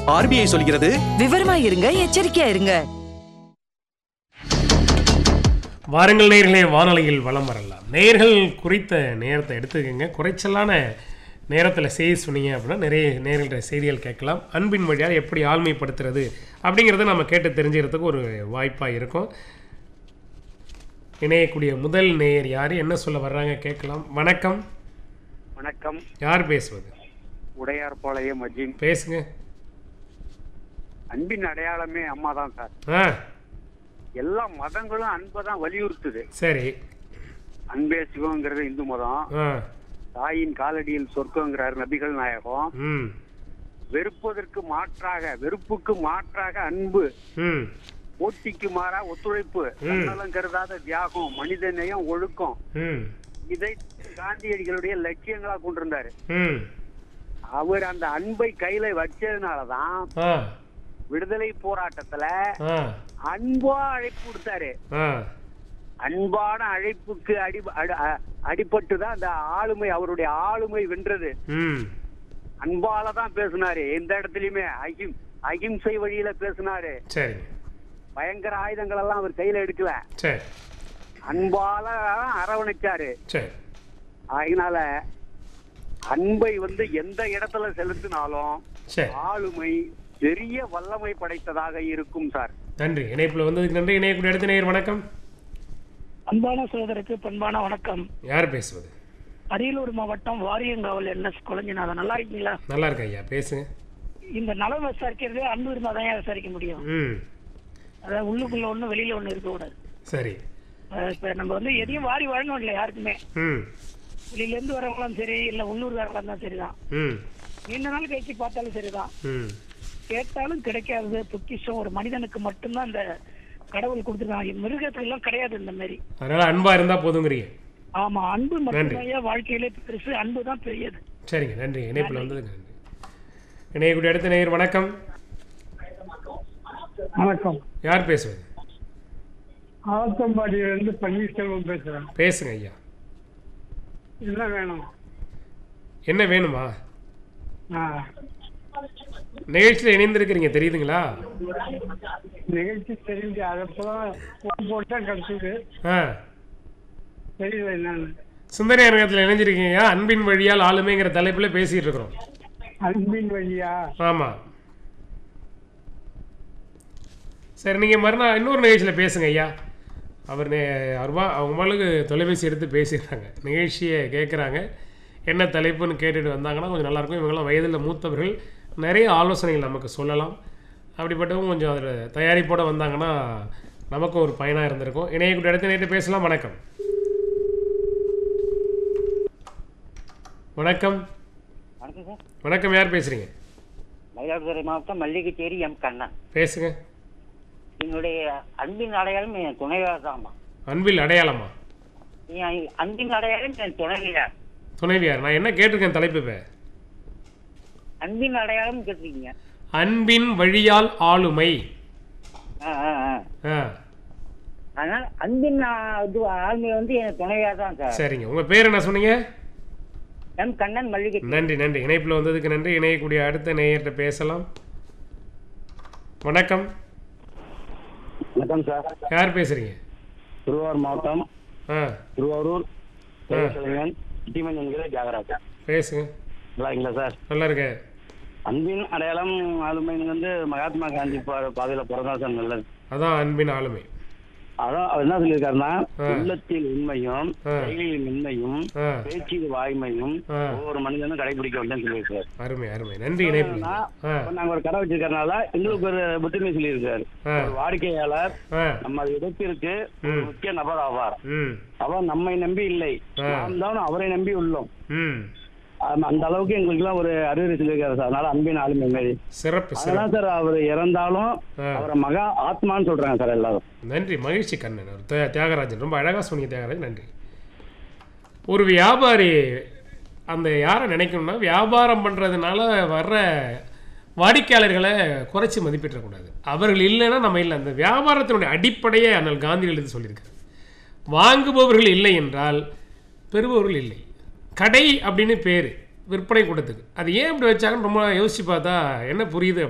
RBI சொல்கிறது விவரமா இருங்க எச்சரிக்கையா இருங்க வாருங்கள் நேயர்களே வானொலியில் வலம் வரலாம் நேயர்கள் குறித்த நேரத்தை எடுத்துக்கங்க குறைச்சலான நேரத்தில் செய்தி சொன்னீங்க அப்படின்னா நிறைய நேர்கள்ட்ட செய்திகள் கேட்கலாம் அன்பின் வழியாக எப்படி ஆழ்மைப்படுத்துறது அப்படிங்கிறத நம்ம கேட்டு தெரிஞ்சுக்கிறதுக்கு ஒரு வாய்ப்பாக இருக்கும் இணையக்கூடிய முதல் நேயர் யார் என்ன சொல்ல வர்றாங்க கேட்கலாம் வணக்கம் வணக்கம் யார் பேசுவது உடையார்பாளையம் அஜிம் பேசுங்க அன்பின் அடையாளமே அம்மா தான் சார் ஆ எல்லா மதங்களும் அன்பை தான் வலியுறுத்துது சரி அன்பே சிவங்கிறது இந்து மதம் ஆ தாயின் காலடியில் சொர்க்கங்கிறார் நபிகள் நாயகம் ம் வெறுப்பதற்கு மாற்றாக வெறுப்புக்கு மாற்றாக அன்பு ம் போட்டிக்கு மாறா ஒத்துழைப்பு தன்னலம் கருதாத தியாகம் மனித நேயம் ஒழுக்கம் ம் இதை காந்தியடிகளுடைய லட்சியங்களா கொண்டிருந்தாரு ம் அவர் அந்த அன்பை கையில வச்சதுனாலதான் ஆ விடுதலை போராட்டத்துல ஆ அன்பா அழைப்பு கொடுத்தாரு ஆ அன்பான அழைப்புக்கு அடி அடி- அ- அடிபட்டுதான் அந்த ஆளுமை அவருடைய ஆளுமை வென்றது ம் அன்பால தான் பேசினாரு எந்த இடத்துலயுமே அகிம் அகிம்சை வழியில பேசினாரு சரிங்க பயங்கர ஆயுதங்கள் எல்லாம் அவர் கையில எடுக்கல சரி அன்பால அரவணைச்சாரு சரி அதனால அன்பை வந்து எந்த இடத்துல செலுத்தினாலும் சரி ஆளுமை பெரிய வல்லமை படைத்ததாக இருக்கும் சார் நன்றி இணைப்பில் வந்ததுக்கு நன்றி இணையக்கூடிய அடுத்த நேயர் வணக்கம் அன்பான சோதருக்கு பண்பான வணக்கம் யார் பேசுவது அரியலூர் மாவட்டம் வாரியங்காவல் என்எஸ் குழஞ்சிநாதன் நல்லா இருக்கீங்களா நல்லா இருக்கு ஐயா பேசுங்க இந்த நலம் விசாரிக்கிறதே அன்பு இருந்தா தான் விசாரிக்க முடியும் ம் அதாவது உள்ளுக்குள்ள ஒண்ணு வெளியில ஒண்ணு இருக்கக்கூடாது சரி அஹ் இப்ப நம்ம வந்து எதையும் வாரி வழங்கவும் இல்லை யாருக்குமே ம் வெளியில இருந்து வரவங்களும் சரி இல்ல உள்ளூர்காரங்களா இருந்தா சரிதான் ம் நீண்ட நாள் கழிச்சு பார்த்தாலும் சரிதான் ம் கேட்டாலும் கிடைக்காதது பொக்கிஷம் ஒரு மனிதனுக்கு மட்டும்தான் இந்த கடவுள் கொடுத்துருக்காங்க மிருகத்துல எல்லாம் கிடையாது இந்த மாதிரி அதனால அன்பா இருந்தா போதுங்கிறீங்க ஆமா அன்பு மட்டும்தான் வாழ்க்கையிலே பெருசு அன்பு தான் பெரியது சரிங்க நன்றி இணைப்பில் வந்ததுக்கு நன்றி இணையக்கூடிய அடுத்த நேயர் வணக்கம் வணக்கம் யார் பேசுவது ஆத்தம்பாடியிலிருந்து பன்னீர்செல்வம் பேசுறேன் பேசுங்க ஐயா என்ன வேணும் என்ன வேணுமா ஆ, நிகழ்ச்சியில் இணைந்திருக்கிறீங்க தெரியுதுங்களா நிகழ்ச்சி தெரிஞ்சு அதப்பதான் ஃபோன் போட்டா கிடைச்சது ஆ தெரியல என்னன்னு சுந்தரி அரங்கத்தில் இணைஞ்சிருக்கீங்க அன்பின் வழியால் ஆளுமைங்கிற தலைப்பில் பேசிட்டு இருக்கிறோம் அன்பின் வழியா ஆமாம் சரி நீங்கள் மறுநாள் இன்னொரு நிகழ்ச்சியில் பேசுங்க ஐயா அவர் நே அருவா அவங்க மகளுக்கு தொலைபேசி எடுத்து பேசிடுறாங்க நிகழ்ச்சியை கேட்குறாங்க என்ன தலைப்புன்னு கேட்டுட்டு வந்தாங்கன்னா கொஞ்சம் நல்லாயிருக்கும் இவங்கெல்லாம் வயதில் மூத்தவர்கள் நிறைய ஆலோசனைகள் நமக்கு சொல்லலாம் அப்படிப்பட்டவங்க கொஞ்சம் அதில் தயாரிப்போடு வந்தாங்கன்னா நமக்கும் ஒரு பயனாக இருந்திருக்கும் இணையக்கூடிய இடத்த நேற்று பேசலாம் வணக்கம் வணக்கம் வணக்கம் சார் வணக்கம் யார் பேசுகிறீங்க மயிலாடுதுறை மாவட்டம் மல்லிகைச்சேரி எம் கண்ணன் பேசுங்க என்னுடைய அன்பின் அடையாளம் என் துணைவியார் தான்மா அன்பில் அடையாளமா என் அன்பின் அடையாளம் என் துணைவியார் துணைவியார் நான் என்ன கேட்டிருக்கேன் தலைப்பு இப்போ அன்பின் அடையாளம் கேட்டிருக்கீங்க அன்பின் வழியால் ஆளுமை ஆ ஆ ஆ ஆ அதனால் அன்பின் ஆ, இது ஆளுமை வந்து என் துணைவியார் தான் சார் சரிங்க உங்கள் பேர் என்ன சொன்னீங்க எம் கண்ணன் மல்லிகை நன்றி நன்றி இணைப்பில் வந்ததுக்கு நன்றி இணையக்கூடிய அடுத்த நேயர்கிட்ட பேசலாம் வணக்கம் வணக்கம் சார் யார் பேசுகிறீங்க திருவாரூர் மாவட்டம் ஆ திருவாரூர் பேரறிஞன் இட்டிமன் என்கிற தியாகராஜா பேசுங்க நல்லா இருக்கீங்களா சார் நல்லா இருக்க அன்பின் அடையாளம் ஆளுமை வந்து மகாத்மா காந்தி பா- பாதையில பிறந்தா சார் நல்லது அதான் அன்பின் ஆளுமை அதான் அவர் என்ன சொல்லியிருக்காருன்னா ஆ. உள்ளத்தில் உண்மையும் ஆ. செயலில் மென்மையும் ஆ பேச்சில் வாய்மையும் ஆ. ஒவ்வொரு மனிதனும் கடைபிடிக்க வேண்டும் சொல்லியிருக்காரு அருமை அருமை நன்றி இணைப்பில் நான் ஆ இப்ப நாங்க ஒரு கடை வச்சிருக்கறதுனால எங்களுக்கு ஒரு புத்திமை சொல்லியிருக்காரு ஆ ஒரு வாடிக்கையாளர் ஆ நம்ம இடத்திற்கு ஒரு ம். முக்கிய நபர் ஆவார் ம் அவர் நம்மை நம்பி இல்லை ஆ. நாம் தான் அவரை நம்பி உள்ளோம் ம் ஆமா, அந்த அளவுக்கு எங்களுக்குலாம் ஒரு அறிவுரை சொல்லியிருக்காரு சார் அதனால அன்பின் ஆளுமை மாரி சிறப்பு சிறப்பு அதெல்லாம் சார் அவர் இறந்தாலும் ஆ. அவரை மகா ஆத்மான்னு சொல்றாங்க சார் எல்லாரும் நன்றி மகிழ்ச்சி கண்ணன் அவர் தியா- தியாகராஜன் ரொம்ப அழகாக சொன்னீங்க தியாகராஜன் நன்றி ஒரு வியாபாரி அந்த யாரை நினைக்கணும்னா வியாபாரம் பண்ணுறதுனால வர்ற வாடிக்கையாளர்களை குறைச்சி மதிப்பிடக்கூடாது அவர்கள் இல்லைன்னா நம்ம இல்லை அந்த வியாபாரத்தினுடைய அடிப்படையே அண்ணல் காந்திகள் இது சொல்லியிருக்காரு வாங்குபவர்கள் இல்லை என்றால் பெறுபவர்கள் இல்லை கடை அப்படின்னு பேர் விற்பனை கூடத்துக்கு அது ஏன் இப்படி வச்சாங்கன்னு ரொம்ப யோசிச்சு பார்த்தா என்ன புரியுது